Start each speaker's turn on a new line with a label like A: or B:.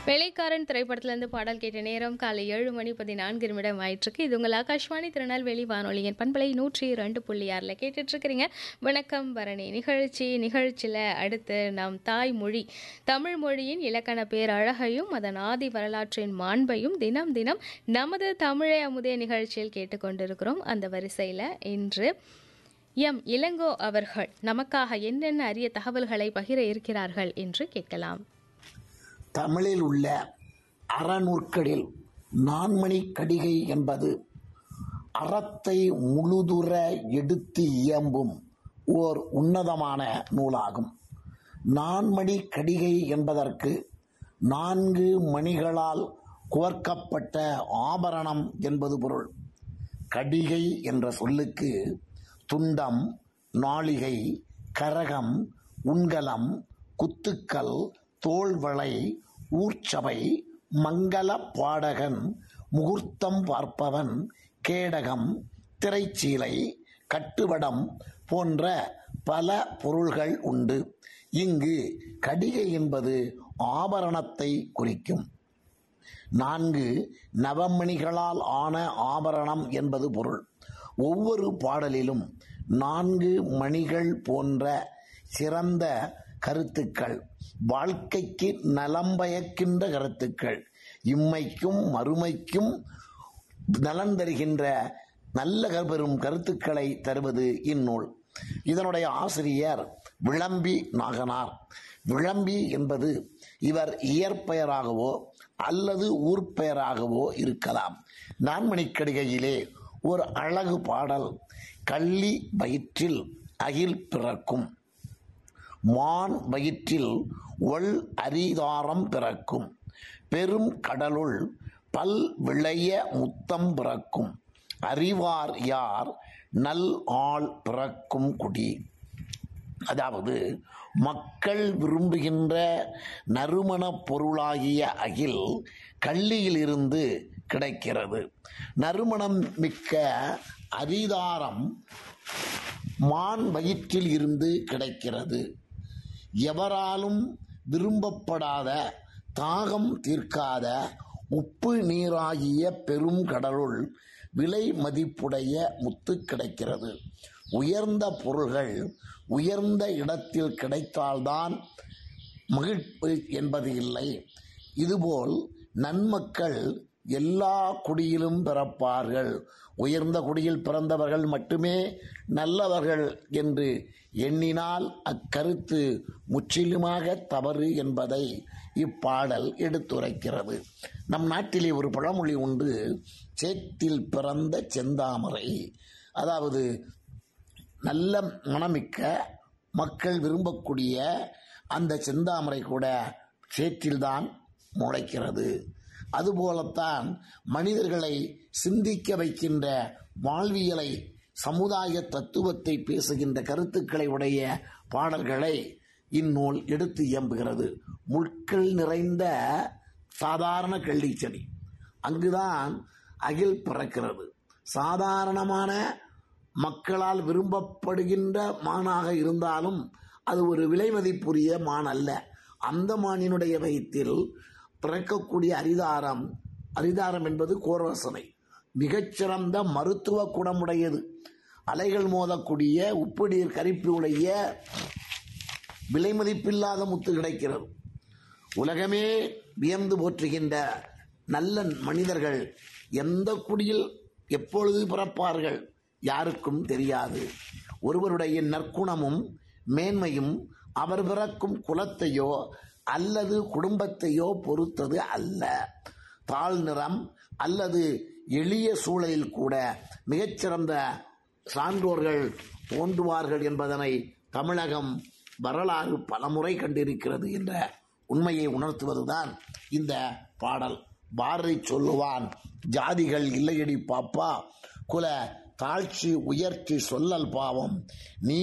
A: வேலைக்காரன் திரைப்படத்திலிருந்து பாடல் கேட்ட நேரம் காலை ஏழு மணி பதினான்கு நிமிடம் ஆயிட்டிருக்கு இது உங்கள் ஆகாஷ்வாணி திருநெல்வேலி வானொலியின் பண்பலை நூற்றி ரெண்டு புள்ளி ஆறில் கேட்டுட்ருக்கிறீங்க வணக்கம் பரணி நிகழ்ச்சி நிகழ்ச்சியில் அடுத்து நம் தாய்மொழி தமிழ் மொழியின் இலக்கண பேரழகையும் அதன் ஆதி வரலாற்றின் மாண்பையும் தினம் தினம் நமது தமிழை அமுதே நிகழ்ச்சியில் கேட்டுக்கொண்டிருக்கிறோம் அந்த வரிசையில் இன்று எம் இளங்கோ அவர்கள் நமக்காக என்னென்ன அரிய தகவல்களை பகிர இருக்கிறார்கள் என்று கேட்கலாம்
B: தமிழில் உள்ள அறநூற்களில் நான்மணி கடிகை என்பது அறத்தை முழுதுற எடுத்து இயம்பும் ஓர் உன்னதமான நூலாகும் நான்மணி கடிகை என்பதற்கு நான்கு மணிகளால் கோர்க்கப்பட்ட ஆபரணம் என்பது பொருள் கடிகை என்ற சொல்லுக்கு துண்டம் நாளிகை கரகம் உண்கலம் குத்துக்கல் தோள்வளை ஊர்ச்சபை மங்கள பாடகன் முகூர்த்தம் பார்ப்பவன் கேடகம் திரைச்சீலை கட்டுவடம் போன்ற பல பொருள்கள் உண்டு இங்கு கடிகை என்பது ஆபரணத்தை குறிக்கும் நான்கு நவமணிகளால் ஆன ஆபரணம் என்பது பொருள் ஒவ்வொரு பாடலிலும் நான்கு மணிகள் போன்ற சிறந்த கருத்துக்கள் வாழ்க்கைக்கு நலம் பயக்கின்ற கருத்துக்கள் இம்மைக்கும் மறுமைக்கும் நலன் தருகின்ற நல்ல பெறும் கருத்துக்களை தருவது இந்நூல் இதனுடைய ஆசிரியர் விளம்பி நாகனார் விளம்பி என்பது இவர் இயற்பெயராகவோ அல்லது ஊர்ப்பெயராகவோ இருக்கலாம் நான்மணிக்கடிகையிலே ஒரு அழகு பாடல் கள்ளி வயிற்றில் அகில் பிறக்கும் மான் வயிற்றில் ஒள் அரிதாரம் பிறக்கும் பெரும் கடலுள் பல் விளைய முத்தம் பிறக்கும் அறிவார் யார் நல் ஆள் பிறக்கும் குடி அதாவது மக்கள் விரும்புகின்ற நறுமணப் பொருளாகிய அகில் கள்ளியிலிருந்து கிடைக்கிறது நறுமணம் மிக்க அரிதாரம் மான் வயிற்றில் இருந்து கிடைக்கிறது எவராலும் விரும்பப்படாத தாகம் தீர்க்காத உப்பு நீராகிய பெரும் கடலுள் விலை மதிப்புடைய முத்து கிடைக்கிறது உயர்ந்த பொருள்கள் உயர்ந்த இடத்தில் கிடைத்தால்தான் மகிழ்வு என்பது இல்லை இதுபோல் நன்மக்கள் எல்லா குடியிலும் பிறப்பார்கள் உயர்ந்த குடியில் பிறந்தவர்கள் மட்டுமே நல்லவர்கள் என்று எண்ணினால் அக்கருத்து முற்றிலுமாக தவறு என்பதை இப்பாடல் எடுத்துரைக்கிறது நம் நாட்டிலே ஒரு பழமொழி உண்டு சேத்தில் பிறந்த செந்தாமரை அதாவது நல்ல மனமிக்க மக்கள் விரும்பக்கூடிய அந்த செந்தாமரை கூட சேற்றில்தான் முளைக்கிறது அதுபோலத்தான் மனிதர்களை சிந்திக்க வைக்கின்ற வாழ்வியலை சமுதாய தத்துவத்தை பேசுகின்ற கருத்துக்களை உடைய பாடல்களை இந்நூல் எடுத்து இயம்புகிறது முட்கள் நிறைந்த சாதாரண கள்ளி செடி அங்குதான் அகில் பிறக்கிறது சாதாரணமான மக்களால் விரும்பப்படுகின்ற மானாக இருந்தாலும் அது ஒரு விலை மதிப்புரிய மான் அல்ல அந்த மானினுடைய வயிற்றில் பிறக்கக்கூடிய அரிதாரம் அரிதாரம் என்பது கோரவசனை மிகச்சிறந்த மருத்துவ குணமுடையது அலைகள் மோதக்கூடிய உப்பு நீர் கரிப்பு உடைய விலை மதிப்பில்லாத முத்து கிடைக்கிறது உலகமே வியந்து போற்றுகின்ற நல்ல மனிதர்கள் எந்த குடியில் எப்பொழுது பிறப்பார்கள் யாருக்கும் தெரியாது ஒருவருடைய நற்குணமும் மேன்மையும் அவர் பிறக்கும் குலத்தையோ அல்லது குடும்பத்தையோ பொறுத்தது அல்ல தாழ் நிறம் அல்லது எளிய சூழலில் கூட மிகச்சிறந்த சான்றோர்கள் தோன்றுவார்கள் என்பதனை தமிழகம் வரலாறு பலமுறை கண்டிருக்கிறது என்ற உண்மையை உணர்த்துவதுதான் இந்த பாடல் பாரதி சொல்லுவான் ஜாதிகள் இல்லையடி பாப்பா குல தாழ்ச்சி உயர்ச்சி சொல்லல் பாவம் நீ